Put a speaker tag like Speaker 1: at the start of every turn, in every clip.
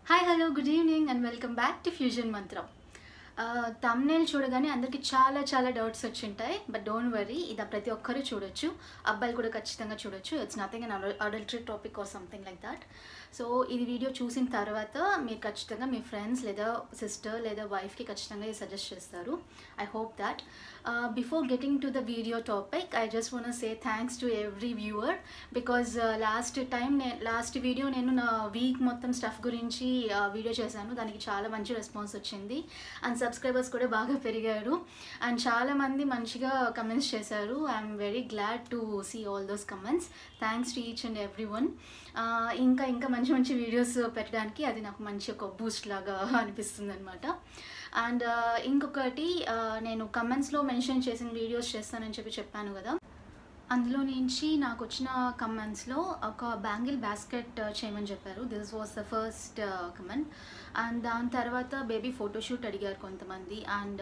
Speaker 1: hi hello good evening and welcome back to fusion Mantram thumbnail చూడగానే అందరికీ చాలా చాలా డౌట్స్ వచ్చి ఉంటాయి బట్ డోంట్ వరీ ఇది ప్రతి ఒక్కరూ చూడొచ్చు అబ్బాయిలు కూడా ఖచ్చితంగా చూడొచ్చు it's nothing an adultery topic or something like that so ఇది వీడియో చూసిన తర్వాత మీరు ఖచ్చితంగా మీ ఫ్రెండ్స్ లేదా సిస్టర్ లేదా వైఫ్కి ఖచ్చితంగా ఇది సజెస్ట్ చేస్తారు I hope that before getting to the video topic I just one say thanks to every viewer because last time నేను లాస్ట్ వీడియో నేను నా వీక్ మొత్తం స్టఫ్ గురించి వీడియో చేశాను దానికి చాలా మంచి రెస్పాన్స్ వచ్చింది అండ్ సబ్స్క్రైబర్స్ కూడా బాగా పెరిగారు అండ్ చాలామంది మంచిగా కమెంట్స్ చేశారు I'm very glad to see all those comments thanks to each and every one ఇంకా ఇంకా మంచి మంచి వీడియోస్ పెట్టడానికి అది నాకు మంచి ఒక బూస్ట్ లాగా అనిపిస్తుంది అనమాట అండ్ ఇంకొకటి నేను కమెంట్స్లో మెన్షన్ చేసిన వీడియోస్ చేస్తానని చెప్పి చెప్పాను కదా అందులో నుంచి నాకు వచ్చిన కమెంట్స్లో ఒక బ్యాంగిల్ బాస్కెట్ చేయమని చెప్పారు this was the first comment and దాని తర్వాత బేబీ ఫోటోషూట్ అడిగారు కొంతమంది అండ్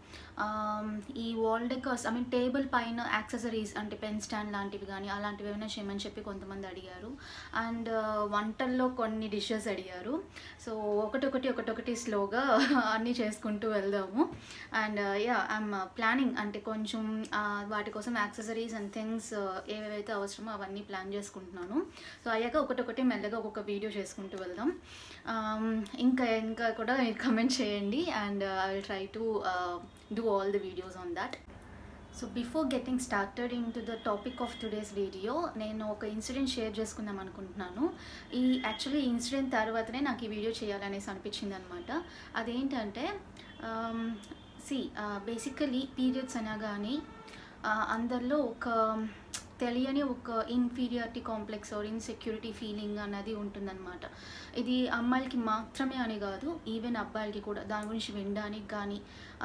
Speaker 1: ఈ wall decors I mean table పైన యాక్సెసరీస్ అంటే పెన్ స్టాండ్ లాంటివి కానీ అలాంటివి ఏమైనా చేయమని చెప్పి కొంతమంది అడిగారు అండ్ వంటల్లో కొన్ని డిషెస్ అడిగారు సో ఒకటొకటి ఒకటొకటి స్లోగా అన్నీ చేసుకుంటూ వెళ్దాము అండ్ యా ఐఎమ్ ప్లానింగ్ అంటే కొంచెం వాటి కోసం యాక్సెసరీస్ అండ్ థింగ్స్ ఏవేవైతే అవసరమో అవన్నీ ప్లాన్ చేసుకుంటున్నాను సో అయ్యాక ఒకటొకటి మెల్లగా ఒక్కొక్క వీడియో చేసుకుంటూ వెళ్దాం ఇంకా ఇంకా కూడా మీరు కమెంట్ చేయండి and I will try to do all the videos on that so before getting started in to the topic of today's video నేను ఒక ఇన్సిడెంట్ షేర్ చేసుకుందాం అనుకుంటున్నాను ఈ యాక్చువల్లీ ఈ ఇన్సిడెంట్ తర్వాతనే నాకు ఈ వీడియో చేయాలనేసి అనిపించింది అనమాట అదేంటంటే సి బేసికలీ పీరియడ్స్ అనగానే అందరిలో ఒక తెలియని ఒక inferiority complex or insecurity feeling అన్నది ఉంటుందన్నమాట ఇది అమ్మాయిలకి మాత్రమే అని కాదు ఈవెన్ అబ్బాయిలకి కూడా దాని గురించి వినడానికి కానీ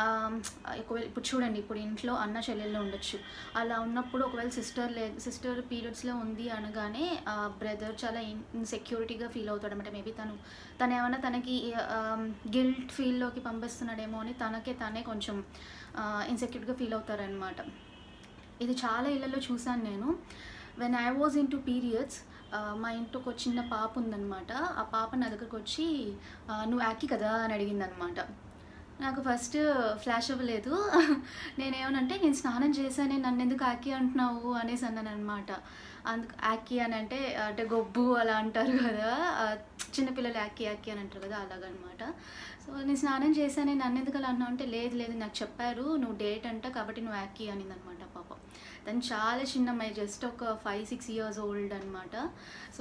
Speaker 1: ఒకవేళ ఇప్పుడు చూడండి ఇప్పుడు ఇంట్లో అన్న చెల్లెల్లో ఉండొచ్చు అలా ఉన్నప్పుడు ఒకవేళ సిస్టర్ లే సిస్టర్ పీరియడ్స్లో ఉంది అనగానే బ్రదర్ చాలా ఇన్సెక్యూరిటీగా ఫీల్ అవుతాడు అనమాట మేబీ తను తను ఏమైనా తనకి గిల్ట్ ఫీల్లోకి పంపిస్తున్నాడేమో అని తనకే తనే కొంచెం ఇన్సెక్యూర్గా ఫీల్ అవుతారనమాట ఇది చాలా ఇళ్ళల్లో చూశాను నేను when I was in to periods మా ఇంట్లో ఒక చిన్న పాప ఉందన్నమాట ఆ పాప నా దగ్గరకు వచ్చి నువ్వు యాకి కదా అని అడిగిందనమాట నాకు ఫస్ట్ ఫ్లాష్ అవ్వలేదు నేనేమనంటే నేను స్నానం చేశానే నన్ను ఎందుకు యాకి అంటున్నావు అనేసి అన్నాను అనమాట అందుకు యాకి అని అంటే అంటే గొబ్బు అలా అంటారు కదా చిన్నపిల్లలు యాకి యాకి అని అంటారు కదా అలాగనమాట సో నేను స్నానం చేశానే నన్ను ఎందుకు అలా అన్నావు అంటే లేదు లేదు నాకు చెప్పారు నువ్వు డేట్ అంట కాబట్టి నువ్వు యాకి అనిందనమాట పాప తను చాలా చిన్న అమ్మాయి జస్ట్ ఒక ఫైవ్ సిక్స్ ఇయర్స్ ఓల్డ్ అనమాట సో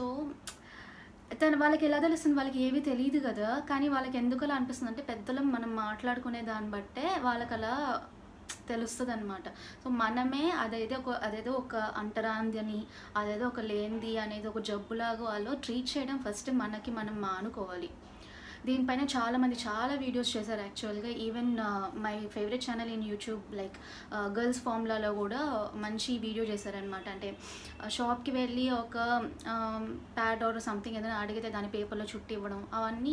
Speaker 1: తను వాళ్ళకి ఎలా తెలుస్తుంది వాళ్ళకి ఏమీ తెలియదు కదా కానీ వాళ్ళకి ఎందుకు అలా అనిపిస్తుంది అంటే పెద్దలం మనం మాట్లాడుకునే దాన్ని బట్టే వాళ్ళకి అలా తెలుస్తుంది అనమాట సో మనమే అదేదో ఒక అదేదో ఒక అంటరాంది అని అదేదో ఒక లేనిది అనేది ఒక జబ్బులాగా వాళ్ళు ట్రీట్ చేయడం ఫస్ట్ మనకి మనం మానుకోవాలి దీనిపైన చాలామంది చాలా వీడియోస్ చేశారు యాక్చువల్గా even my favourite channel in YouTube like girls ఫార్ములాలో కూడా మంచి వీడియో చేశారనమాట అంటే షాప్కి వెళ్ళి ఒక ప్యాడ్ ఆర్ సంథింగ్ ఏదైనా అడిగితే దాని పేపర్లో చుట్టి ఇవ్వడం అవన్నీ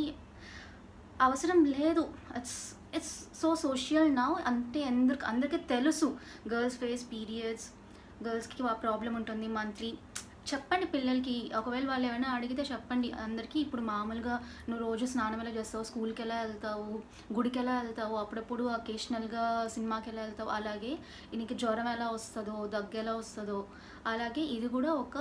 Speaker 1: అవసరం లేదు it's it's so social now అంటే అందరికి అందరికీ తెలుసు గర్ల్స్ ఫేస్ పీరియడ్స్ గర్ల్స్కి ఆ ప్రాబ్లం ఉంటుంది మంత్లీ చెప్పండి పిల్లలకి ఒకవేళ వాళ్ళు ఏమైనా అడిగితే చెప్పండి అందరికీ ఇప్పుడు మామూలుగా నువ్వు రోజు స్నానం ఎలా చేస్తావు స్కూల్కి ఎలా వెళ్తావు గుడికి ఎలా వెళ్తావు అప్పుడప్పుడు అకేషనల్గా సినిమాకి ఎలా వెళ్తావు అలాగే నీకు జ్వరం ఎలా వస్తుందో దగ్గు ఎలా వస్తుందో అలాగే ఇది కూడా ఒక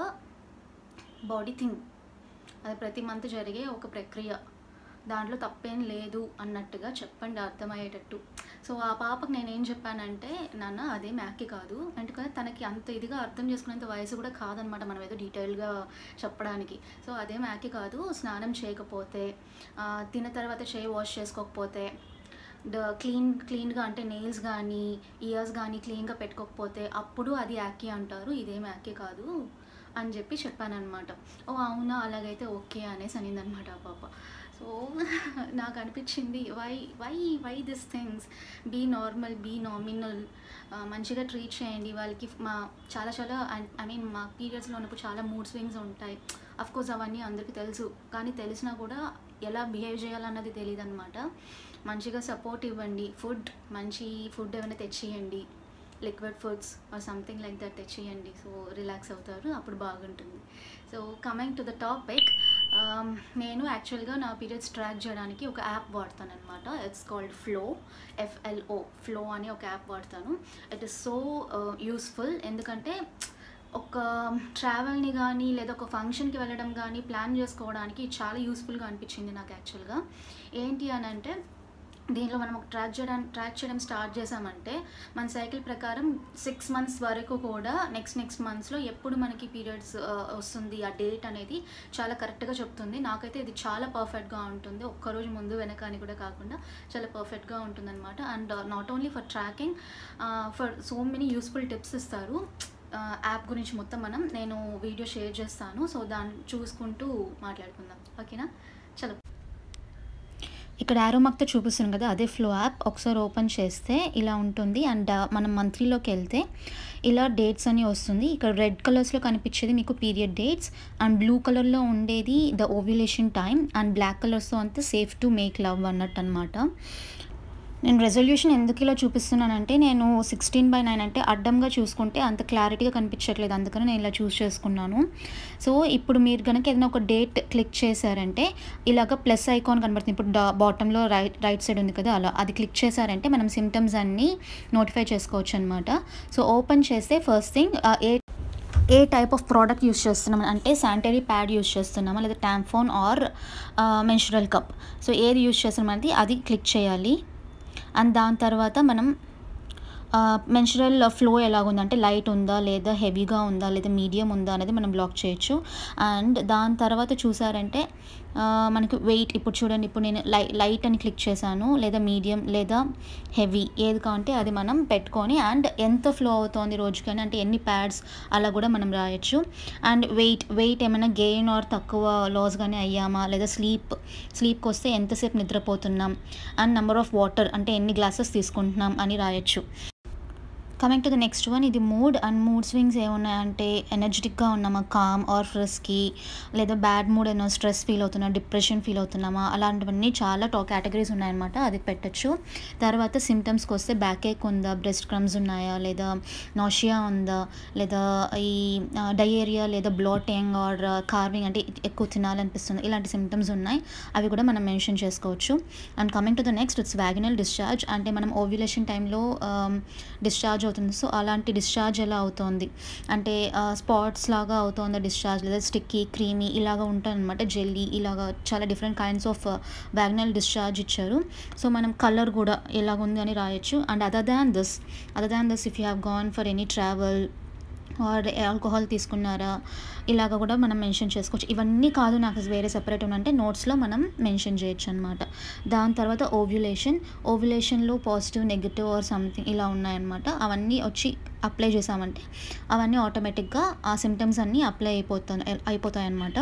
Speaker 1: బాడీ థింగ్ అది ప్రతి మంత్ జరిగే ఒక ప్రక్రియ దాంట్లో తప్పేం లేదు అన్నట్టుగా చెప్పండి అర్థమయ్యేటట్టు సో ఆ పాపకు నేనేం చెప్పానంటే నాన్న అదే మ్యాక్కి కాదు ఎందుకంటే తనకి అంత ఇదిగా అర్థం చేసుకునేంత వయసు కూడా కాదనమాట మనం ఏదో డీటెయిల్గా చెప్పడానికి సో అదే మ్యాక్కి కాదు స్నానం చేయకపోతే తిన్న తర్వాత చేయి వాష్ చేసుకోకపోతే ద క్లీన్ క్లీన్గా అంటే నెయిల్స్ కానీ ఇయర్స్ కానీ క్లీన్గా పెట్టుకోకపోతే అప్పుడు అది యాక్కి అంటారు ఇదేం యాక్కి కాదు అని చెప్పి చెప్పానమాట ఓ అవునా అలాగైతే ఓకే అనేసి అనిందనమాట ఆ పాప సో నాకు అనిపించింది why why why this things be normal be nominal మంచిగా ట్రీట్ చేయండి వాళ్ళకి మా చాలా చాలా ఐ మీన్ మా పీరియడ్స్లో ఉన్నప్పుడు చాలా మూడ్ స్వింగ్స్ ఉంటాయి కోర్స్ అవన్నీ అందరికీ తెలుసు కానీ తెలిసినా కూడా ఎలా బిహేవ్ చేయాలన్నది తెలియదు అనమాట మంచిగా సపోర్ట్ ఇవ్వండి ఫుడ్ మంచి ఫుడ్ ఏమైనా తెచ్చియండి liquid foods or something like that తెచ్చేయండి సో రిలాక్స్ అవుతారు అప్పుడు బాగుంటుంది so coming to the topic Um, నేను యాక్చువల్గా నా పీరియడ్స్ ట్రాక్ చేయడానికి ఒక యాప్ వాడతాను అనమాట it's called flow F L O ఒక యాప్ వాడతాను ఇట్ ఇస్ సో యూస్ఫుల్ ఎందుకంటే ఒక ట్రావెల్ని కానీ లేదా ఒక ఫంక్షన్కి వెళ్ళడం కానీ ప్లాన్ చేసుకోవడానికి ఇది చాలా యూస్ఫుల్గా అనిపించింది నాకు యాక్చువల్గా ఏంటి అని అంటే దీనిలో మనం ఒక ట్రాక్ చేయడానికి ట్రాక్ చేయడం స్టార్ట్ చేసామంటే మన సైకిల్ ప్రకారం సిక్స్ మంత్స్ వరకు కూడా నెక్స్ట్ నెక్స్ట్ మంత్స్లో ఎప్పుడు మనకి పీరియడ్స్ వస్తుంది ఆ డేట్ అనేది చాలా కరెక్ట్గా చెప్తుంది నాకైతే ఇది చాలా పర్ఫెక్ట్గా ఉంటుంది ఒక్కరోజు ముందు వెనక అని కూడా కాకుండా చాలా పర్ఫెక్ట్గా ఉంటుందన్నమాట and not only for tracking for so many useful tips ఇస్తారు యాప్ గురించి మొత్తం మనం నేను వీడియో షేర్ చేస్తాను సో దాన్ని చూసుకుంటూ మాట్లాడుకుందాం ఓకేనా చలో ఇక్కడ యారో మార్క్తో చూపిస్తుంది కదా అదే ఫ్లో యాప్ ఒకసారి ఓపెన్ చేస్తే ఇలా ఉంటుంది అండ్ మనం మంత్లీలోకి వెళ్తే ఇలా డేట్స్ అని వస్తుంది ఇక్కడ రెడ్ కలర్స్లో కనిపించేది మీకు పీరియడ్ డేట్స్ అండ్ బ్లూ కలర్లో ఉండేది the ovulation time and black కలర్స్తో అంతా సేఫ్ టు మేక్ లవ్ అన్నట్టు అనమాట నేను రెజల్యూషన్ ఎందుకు ఇలా చూపిస్తున్నానంటే నేను సిక్స్టీన్ బై నైన్ అంటే అడ్డంగా చూసుకుంటే అంత క్లారిటీగా కనిపించట్లేదు అందుకని నేను ఇలా చూస్ చేసుకున్నాను సో ఇప్పుడు మీరు కనుక ఏదైనా ఒక డేట్ క్లిక్ చేశారంటే ఇలాగ ప్లస్ ఐకాన్ కనబడుతుంది ఇప్పుడు డా బాటంలో రైట్ రైట్ సైడ్ ఉంది కదా అలా అది క్లిక్ చేశారంటే మనం సిమ్టమ్స్ అన్నీ నోటిఫై చేసుకోవచ్చు అనమాట సో ఓపెన్ చేస్తే first thing a a type of product use చేస్తున్నాం అంటే శానిటరీ ప్యాడ్ యూస్ చేస్తున్నామా లేదా tampon or menstrual cup so ఏది యూస్ చేస్తున్నాం అనేది అది క్లిక్ చేయాలి అండ్ దాని తర్వాత మనం మెన్చురల్ ఫ్లో ఎలాగుందంటే లైట్ ఉందా లేదా హెవీగా ఉందా లేదా మీడియం ఉందా అనేది మనం బ్లాక్ చేయొచ్చు అండ్ దాని తర్వాత చూసారంటే మనకి వెయిట్ ఇప్పుడు చూడండి ఇప్పుడు నేను లై లైట్ అని క్లిక్ చేశాను లేదా మీడియం లేదా హెవీ ఏది కావంటే అది మనం పెట్టుకొని అండ్ ఎంత ఫ్లో అవుతోంది రోజుకని అంటే ఎన్ని ప్యాడ్స్ అలా కూడా మనం రాయొచ్చు అండ్ వెయిట్ వెయిట్ ఏమైనా గెయిన్ ఆర్ తక్కువ లాస్ కానీ అయ్యామా లేదా స్లీప్ స్లీప్కి వస్తే ఎంతసేపు నిద్రపోతున్నాం అండ్ నెంబర్ ఆఫ్ వాటర్ అంటే ఎన్ని గ్లాసెస్ తీసుకుంటున్నాం అని రాయొచ్చు coming to the next one ఇది మూడ్ అండ్ మూడ్ స్వింగ్స్ ఏమున్నాయంటే ఎనర్జెటిక్గా ఉన్నామా కామ్ ఆర్ ఫ్రెస్కి లేదా బ్యాడ్ మూడ్ ఏమో స్ట్రెస్ ఫీల్ అవుతున్నా డిప్రెషన్ ఫీల్ అవుతున్నామా అలాంటివన్నీ చాలా టా కేటగిరీస్ ఉన్నాయన్నమాట అది పెట్టచ్చు తర్వాత సిమ్టమ్స్కి వస్తే బ్యాక్ ఏక్ ఉందా బ్రెస్ట్ క్రమ్స్ ఉన్నాయా లేదా నాషియా ఉందా లేదా ఈ డయేరియా లేదా బ్లోటింగ్ ఆర్ కార్వింగ్ అంటే ఎక్కువ తినాలనిపిస్తుంది ఇలాంటి సిమ్టమ్స్ ఉన్నాయి అవి కూడా మనం మెన్షన్ చేసుకోవచ్చు and coming to the next it's vaginal discharge అంటే మనం ఓవ్యులేషన్ టైంలో డిశ్చార్జ్ అవుతుంది సో అలాంటి డిశ్చార్జ్ ఎలా అవుతుంది అంటే స్పాట్స్ లాగా అవుతుంది డిశ్చార్జ్ లేదా స్టిక్కీ క్రీమీ ఇలాగ ఉంటుంది అనమాట జెల్లీ ఇలాగ చాలా different kinds of vaginal discharge ఇచ్చారు సో మనం కలర్ కూడా ఎలాగుంది అని రాయొచ్చు and other than this other than this if you have gone for any travel or alcohol తీసుకున్నారా ఇలాగ కూడా మనం మెన్షన్ చేసుకోవచ్చు ఇవన్నీ కాదు నాకు వేరే సెపరేట్ ఉన్నంటే నోట్స్లో మనం మెన్షన్ చేయొచ్చు అనమాట దాని తర్వాత ఓవ్యులేషన్ ఓవ్యులేషన్లో పాజిటివ్ నెగిటివ్ ఆర్ సంథింగ్ ఇలా ఉన్నాయన్నమాట అవన్నీ వచ్చి అప్లై చేసామంటే అవన్నీ ఆటోమేటిక్గా ఆ సిమ్టమ్స్ అన్నీ అప్లై అయిపోతాయి అయిపోతాయి అన్నమాట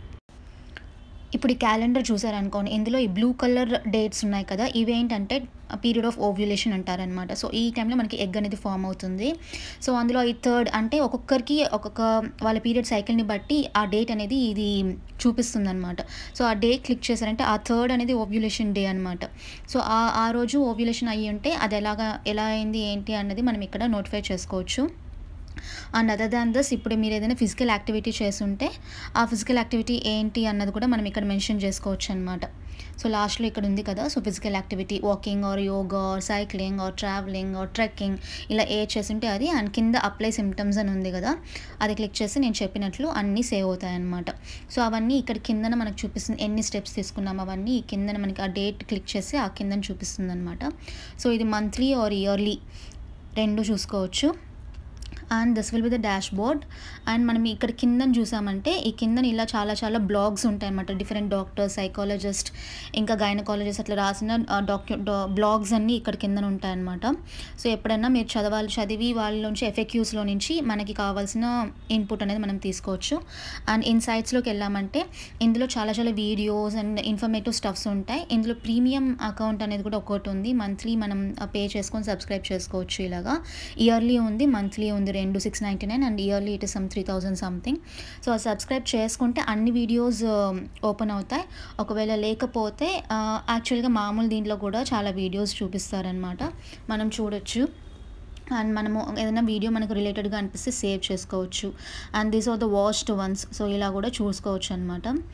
Speaker 1: ఇప్పుడు ఈ క్యాలెండర్ చూసారనుకోండి ఇందులో ఈ బ్లూ కలర్ డేట్స్ ఉన్నాయి కదా ఇవేంటంటే పీరియడ్ ఆఫ్ ఓవ్యులేషన్ అంటారనమాట సో ఈ టైంలో మనకి ఎగ్ అనేది ఫామ్ అవుతుంది సో అందులో ఈ థర్డ్ అంటే ఒక్కొక్కరికి ఒక్కొక్క వాళ్ళ పీరియడ్ సైకిల్ని బట్టి ఆ డేట్ అనేది ఇది చూపిస్తుంది అనమాట సో ఆ డే క్లిక్ చేశారంటే ఆ థర్డ్ అనేది ఓవ్యులేషన్ డే అనమాట సో ఆ ఆ రోజు ఓవ్యులేషన్ అయ్యి ఉంటే అది ఎలాగా ఎలా అయింది ఏంటి అన్నది మనం ఇక్కడ నోటిఫై చేసుకోవచ్చు అండ్ అదర్ దాన్ దస్ ఇప్పుడు మీరు ఏదైనా ఫిజికల్ యాక్టివిటీ చేస్తుంటే ఆ ఫిజికల్ యాక్టివిటీ ఏంటి అన్నది కూడా మనం ఇక్కడ మెన్షన్ చేసుకోవచ్చు అనమాట సో లాస్ట్లో ఇక్కడ ఉంది కదా so physical activity walking or yoga or cycling or travelling or trekking ఇలా ఏ చేస్తుంటే అది అండ్ కింద అప్లై సిమ్టమ్స్ అని ఉంది కదా అది క్లిక్ చేసి నేను చెప్పినట్లు అన్నీ సేవ్ అవుతాయి అనమాట సో అవన్నీ ఇక్కడ కిందన మనకు చూపిస్తుంది ఎన్ని స్టెప్స్ తీసుకున్నాం అవన్నీ ఈ కిందన మనకి ఆ డేట్ క్లిక్ చేసి ఆ కిందన చూపిస్తుంది అనమాట సో ఇది మంత్లీ ఆర్ ఇయర్లీ రెండు చూసుకోవచ్చు and this will be the dashboard and మనం ఇక్కడ కిందన చూసామంటే ఈ కిందన ఇలా చాలా చాలా బ్లాగ్స్ ఉంటాయి అనమాట డిఫరెంట్ డాక్టర్ సైకాలజిస్ట్ ఇంకా గైనకాలజిస్ట్ అట్లా రాసిన డాక్యు బ్లాగ్స్ అన్నీ ఇక్కడ కిందన ఉంటాయన్నమాట సో ఎప్పుడైనా మీరు చదవాలి చదివి వాళ్ళ నుంచి ఎఫెక్యూస్లో నుంచి మనకి కావాల్సిన ఇన్పుట్ అనేది మనం తీసుకోవచ్చు అండ్ ఇన్సైట్స్లోకి వెళ్ళామంటే ఇందులో చాలా చాలా వీడియోస్ అండ్ ఇన్ఫర్మేటివ్ స్టఫ్స్ ఉంటాయి ఇందులో ప్రీమియం అకౌంట్ అనేది కూడా ఒకటి ఉంది మంత్లీ మనం పే చేసుకొని సబ్స్క్రైబ్ చేసుకోవచ్చు ఇలాగా ఇయర్లీ ఉంది మంత్లీ ఉంది రెండు six ninety nine and yearly it is some three thousand something so ah subscribe చేసుకుంటే అన్ని వీడియోస్ ఓపెన్ అవుతాయి ఒకవేళ లేకపోతే యాక్చువల్గా మామూలు దీంట్లో కూడా చాలా వీడియోస్ చూపిస్తారనమాట మనం చూడొచ్చు అండ్ మనము ఏదైనా వీడియో మనకు రిలేటెడ్గా అనిపిస్తే సేవ్ చేసుకోవచ్చు and these are the vast ones so ఇలా కూడా చూసుకోవచ్చు అనమాట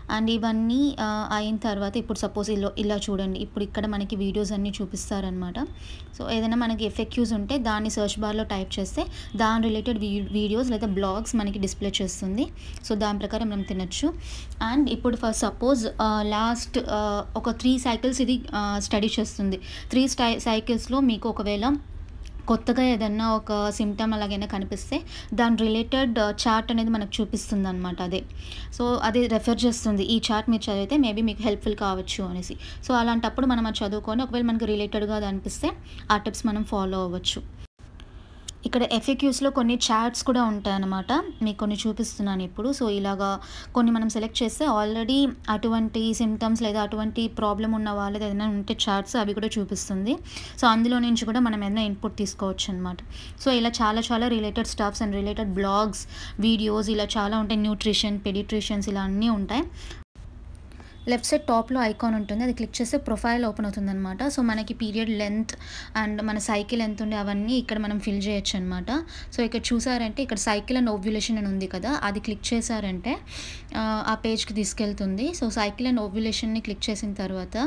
Speaker 1: అండ్ ఇవన్నీ ఆ, అయిన తర్వాత ఇప్పుడు సపోజ్ ఇలా ఇలా చూడండి ఇప్పుడు ఇక్కడ మనకి వీడియోస్ అన్నీ చూపిస్తారనమాట సో ఏదైనా మనకి ఎఫెక్యూస్ ఉంటే దాన్ని సెర్చ్ బార్లో టైప్ చేస్తే దాని రిలేటెడ్ వీడియోస్ లేదా బ్లాగ్స్ మనకి డిస్ప్లే చేస్తుంది సో దాని ప్రకారం మనం తినచ్చు అండ్ ఇప్పుడు ఫర్ సపోజ్ లాస్ట్ ఒక త్రీ సైకిల్స్ ఇది స్టడీ చేస్తుంది త్రీ స్టై సైకిల్స్లో మీకు ఒకవేళ కొత్తగా ఏదన్నా ఒక సిమ్టమ్ అలాగైనా కనిపిస్తే దాని రిలేటెడ్ చార్ట్ అనేది మనకు చూపిస్తుంది అనమాట అదే సో అది రెఫర్ చేస్తుంది ఈ చార్ట్ మీరు చదివితే మేబీ మీకు హెల్ప్ఫుల్ కావచ్చు అనేసి సో అలాంటప్పుడు మనం అది చదువుకొని ఒకవేళ మనకు రిలేటెడ్గా అది అనిపిస్తే ఆ టిప్స్ మనం ఫాలో అవ్వచ్చు ఇక్కడ ఎఫ్ఏక్యూస్లో కొన్ని చాట్స్ కూడా ఉంటాయన్నమాట మీకు కొన్ని చూపిస్తున్నాను ఇప్పుడు సో ఇలాగా కొన్ని మనం సెలెక్ట్ చేస్తే ఆల్రెడీ అటువంటి సిమ్టమ్స్ లేదా అటువంటి ప్రాబ్లం ఉన్న వాళ్ళది ఏదైనా ఉంటే చార్ట్స్ అవి కూడా చూపిస్తుంది సో అందులో నుంచి కూడా మనం ఏదైనా ఇన్పుట్ తీసుకోవచ్చు అనమాట సో ఇలా చాలా చాలా related stuffs and related blogs videos ఇలా చాలా ఉంటాయి న్యూట్రిషన్ పెడిట్రిషన్స్ ఇలా అన్నీ ఉంటాయి లెఫ్ట్ సైడ్ టాప్లో ఐకాన్ ఉంటుంది అది క్లిక్ చేస్తే ప్రొఫైల్ ఓపెన్ అవుతుంది అనమాట సో మనకి పీరియడ్ లెంత్ అండ్ మన సైకిల్ ఎంత ఉండే అవన్నీ ఇక్కడ మనం ఫిల్ చేయొచ్చు అనమాట సో ఇక్కడ చూసారంటే ఇక్కడ సైకిల్ అండ్ ఓవ్యులేషన్ అని ఉంది కదా అది క్లిక్ చేశారంటే ఆ, ఆ పేజ్కి తీసుకెళ్తుంది సో సైకిల్ అండ్ ఓవ్యులేషన్ని క్లిక్ చేసిన తర్వాత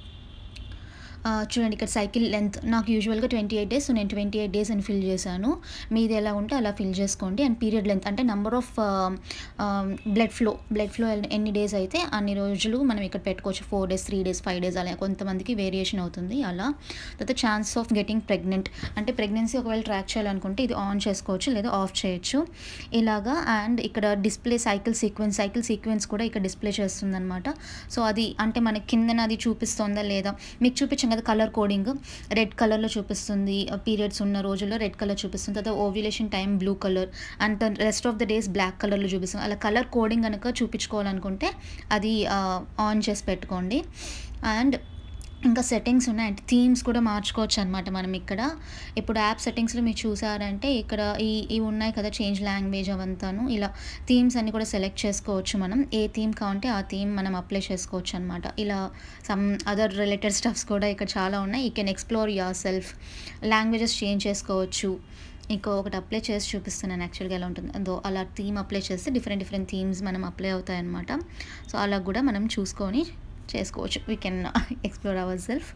Speaker 1: ఆ, చూడండి ఇక్కడ సైకిల్ లెంత్ నాకు యూజువల్గా ట్వంటీ ఎయిట్ డేస్ సో నేను ట్వంటీ ఎయిట్ డేస్ అని ఫిల్ చేశాను మీది ఎలా ఉంటే అలా ఫిల్ చేసుకోండి అండ్ పీరియడ్ లెంత్ అంటే number of blood flow blood flow ఎన్ని డేస్ అయితే అన్ని రోజులు మనం ఇక్కడ పెట్టుకోవచ్చు four days three days five days అలా కొంతమందికి వేరియేషన్ అవుతుంది అలా తర్వాత ఛాన్స్ ఆఫ్ గెటింగ్ ప్రెగ్నెంట్ అంటే ప్రెగ్నెన్సీ ఒకవేళ ట్రాక్ చేయాలనుకుంటే ఇది ఆన్ చేసుకోవచ్చు లేదా ఆఫ్ చేయొచ్చు ఇలాగా అండ్ ఇక్కడ display cycle sequence cycle sequence కూడా ఇక్కడ డిస్ప్లే చేస్తుంది అనమాట సో అది అంటే మనకి కిందన అది చూపిస్తుందా లేదా మీకు చూపించాం కదా కలర్ కోడింగ్ రెడ్ కలర్లో చూపిస్తుంది పీరియడ్స్ ఉన్న రోజుల్లో రెడ్ కలర్ చూపిస్తుంది తర్వాత ovulation time blue colour and rest of the days black కలర్లో చూపిస్తుంది అలా కలర్ కోడింగ్ కనుక చూపించుకోవాలనుకుంటే అది ఆన్ చేసి పెట్టుకోండి అండ్ ఇంకా సెట్టింగ్స్ ఉన్నాయి అంటే థీమ్స్ కూడా మార్చుకోవచ్చు అనమాట మనం ఇక్కడ ఇప్పుడు యాప్ సెట్టింగ్స్లో మీరు చూసారంటే ఇక్కడ ఈ ఇవి ఉన్నాయి కదా చేంజ్ లాంగ్వేజ్ అవంతాను ఇలా థీమ్స్ అన్ని కూడా సెలెక్ట్ చేసుకోవచ్చు మనం ఏ థీమ్ కావాలంటే ఆ థీమ్ మనం అప్లై చేసుకోవచ్చు అనమాట ఇలా సమ్ అదర్ రిలేటెడ్ స్టఫ్స్ కూడా ఇక్కడ చాలా ఉన్నాయి you can explore yourself languages change చేసుకోవచ్చు ఇంకో ఒకటి అప్లై చేసి చూపిస్తున్నాను యాక్చువల్గా ఎలా ఉంటుంది అదో అలా థీమ్ అప్లై చేస్తే డిఫరెంట్ డిఫరెంట్ థీమ్స్ మనం అప్లై అవుతాయి అనమాట సో అలా కూడా మనం చూసుకొని చేసుకోవచ్చు we can explore ourselves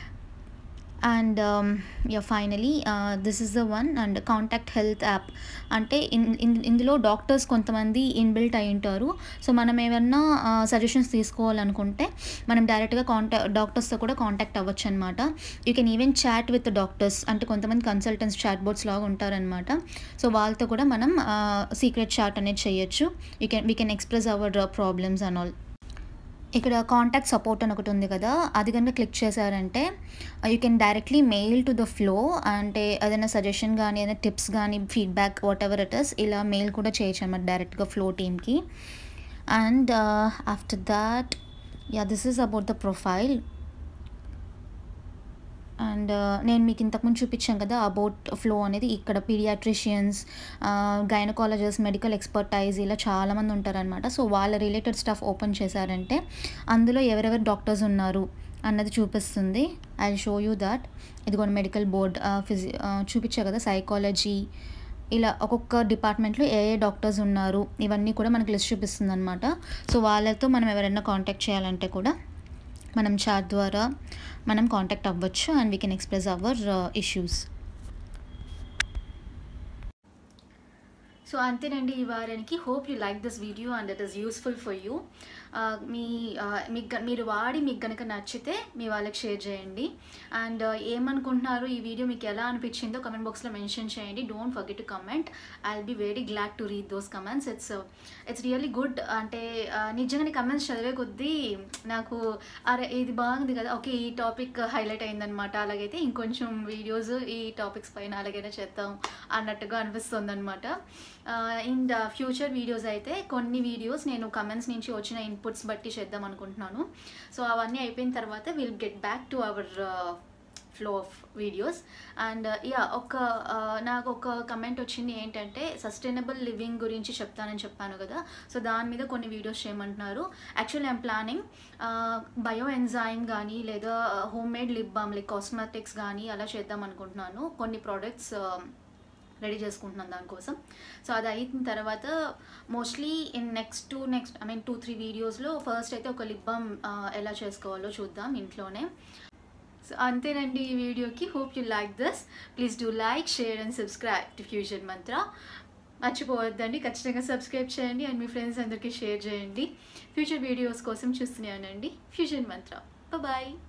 Speaker 1: and yeah finally this is the one and contact health app అంటే ఇన్ ఇన్- ఇందులో డాక్టర్స్ కొంతమంది ఇన్బిల్ట్ అయి ఉంటారు సో మనం ఏమన్నా సజెషన్స్ తీసుకోవాలనుకుంటే మనం డైరెక్ట్గా కాంటాక్ట్ డాక్టర్స్తో కూడా కాంటాక్ట్ అవ్వచ్చు అనమాట you can even chat with doctors అంటే కొంతమంది కన్సల్టెంట్స్ చాట్ బోర్డ్స్ లాగా ఉంటారనమాట సో వాళ్ళతో కూడా మనం సీక్రెట్ చాట్ అనేది చేయొచ్చు you can we can express our problems and all ఇక్కడ కాంటాక్ట్ సపోర్ట్ అని ఒకటి ఉంది కదా అది కనుక క్లిక్ చేశారంటే you can directly mail to the Flo అంటే ఏదైనా సజెషన్ కానీ ఏదైనా టిప్స్ కానీ feedback whatever it is ఇలా మెయిల్ కూడా చేయొచ్చు అనమాట డైరెక్ట్గా ఫ్లో టీమ్కి and after that yeah this is about the profile and నేను మీకు ఇంతకుముందు చూపించాను కదా అబౌట్ ఫ్లో అనేది ఇక్కడ పీడియాట్రిషియన్స్ గైనకాలజిస్ట్ మెడికల్ ఎక్స్పర్టైజ్ ఇలా చాలామంది ఉంటారనమాట సో వాళ్ళ రిలేటెడ్ స్టఫ్ ఓపెన్ చేశారంటే అందులో ఎవరెవరు డాక్టర్స్ ఉన్నారు అన్నది చూపిస్తుంది ఐ షో యూ దట్ ఇదిగోండి మెడికల్ బోర్డ్ ఫిజి చూపించా కదా సైకాలజీ ఇలా ఒక్కొక్క డిపార్ట్మెంట్లో ఏ ఏ డాక్టర్స్ ఉన్నారు ఇవన్నీ కూడా మనకి లిస్ట్ చూపిస్తుంది అనమాట సో వాళ్ళతో మనం ఎవరైనా కాంటాక్ట్ చేయాలంటే కూడా మనం చాట్ ద్వారా మనం కాంటాక్ట్ అవ్వచ్చు and we can express our issues so అంతేనండి ఈ వారానికి hope you like this video and it is useful for you మీ ఆ, మీకు గ- మీరు వాడి మీకు కనుక నచ్చితే మీ వాళ్ళకి షేర్ చేయండి అండ్ ఏమనుకుంటున్నారు ఈ వీడియో మీకు ఎలా అనిపించిందో కమెంట్ బాక్స్లో మెన్షన్ చేయండి don't forget to comment I will be very glad to read those comments it's it's really good అంటే ఆ, నిజంగానే కమెంట్స్ చదివే కొద్దీ నాకు అరే ఇది బాగుంది కదా ఓకే ఈ టాపిక్ హైలైట్ అయిందనమాట అలాగైతే ఇంకొంచెం వీడియోస్ ఈ టాపిక్స్ పైన అలాగైనా చేద్దాం అన్నట్టుగా అనిపిస్తుంది అనమాట ఇన్ ద ఫ్యూచర్ వీడియోస్ అయితే కొన్ని వీడియోస్ నేను కమెంట్స్ నుంచి వచ్చిన ఇన్పుట్స్ బట్టి చేద్దాం అనుకుంటున్నాను సో అవన్నీ అయిపోయిన తర్వాత will get back to our flow of videos and yeah ఒక uh, నాకు ఒక కమెంట్ వచ్చింది ఏంటంటే సస్టైనబుల్ లివింగ్ గురించి చెప్తానని చెప్పాను కదా సో దాని మీద కొన్ని వీడియోస్ చేయమంటున్నారు actually I'm planning bio enzyme కానీ లేదా homemade lip balm like cosmetics కానీ అలా చేద్దాం అనుకుంటున్నాను కొన్ని ప్రోడక్ట్స్ రెడీ చేసుకుంటున్నాను దానికోసం సో అది అయిన తర్వాత mostly in next two next I mean two three వీడియోస్లో ఫస్ట్ అయితే ఒక లిప్ బామ్ ఎలా చేసుకోవాలో చూద్దాం ఇంట్లోనే సో అంతేనండి ఈ వీడియోకి hope you like this please do like share and subscribe to Fusion Mantra మర్చిపోవద్దండి ఖచ్చితంగా సబ్స్క్రైబ్ చేయండి అండ్ మీ ఫ్రెండ్స్ అందరికీ షేర్ చేయండి ఫ్యూచర్ వీడియోస్ కోసం చూస్తూనే ఉండండి ఫ్యూజన్ మంత్ర బాయ్